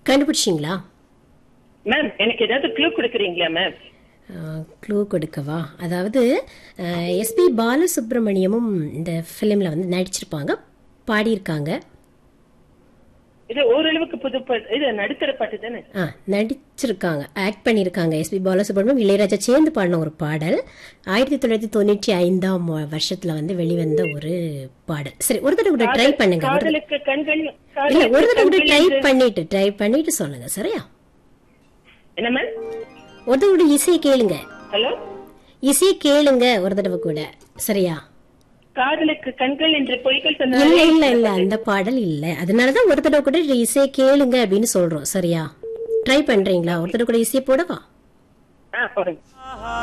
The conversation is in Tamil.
கண்டுபிடிச்சிங்களா மேம் எனக்கு ஏதாவது க்ளூ கொடுக்குறீங்களா மேம் க்ளூ கொடுக்கவா அதாவது எஸ்பி பாலசுப்ரமணியமும் இந்த ஃபிலிமில் வந்து நடிச்சிருப்பாங்க பாடியிருக்காங்க இது ஓரளவுக்கு புது பாட்டு இது நடுத்தர பாட்டு தானே ஆ நடிச்சிருக்காங்க ஆக்ட் பண்ணியிருக்காங்க எஸ்பி பாலசுப்ரமணியம் இளையராஜா சேர்ந்து பாடின ஒரு பாடல் ஆயிரத்தி தொள்ளாயிரத்தி தொண்ணூற்றி ஐந்தாம் வருஷத்துல வந்து வெளிவந்த ஒரு பாடல் சரி ஒரு தடவை கூட ட்ரை பண்ணுங்க ஒரு தடவை- காதலுக்கு கண்கள் இல்ல ஒரு காதலுக்கு தடவை கூட கண்கள் ட்ரை என்று- பண்ணிட்டு ட்ரை பண்ணிட்டு சொல்லுங்க சரியா என்ன மேம் ஒரு தடவை கூட இசையை கேளுங்க ஹலோ இசையை கேளுங்க ஒரு தடவை கூட சரியா காதலுக்கு கண்கள் என்று பொய்கள் இல்ல சொன்னாலே இல்ல இல்ல அந்த பாடல் இல்ல அதனாலதான் ஒரு தடவை கூட இசையை கேளுங்க அப்படின்னு சொல்றோம் சரியா ட்ரை பண்றீங்களா ஒரு தடவை கூட இசையை போடவா ஆ போடுங்க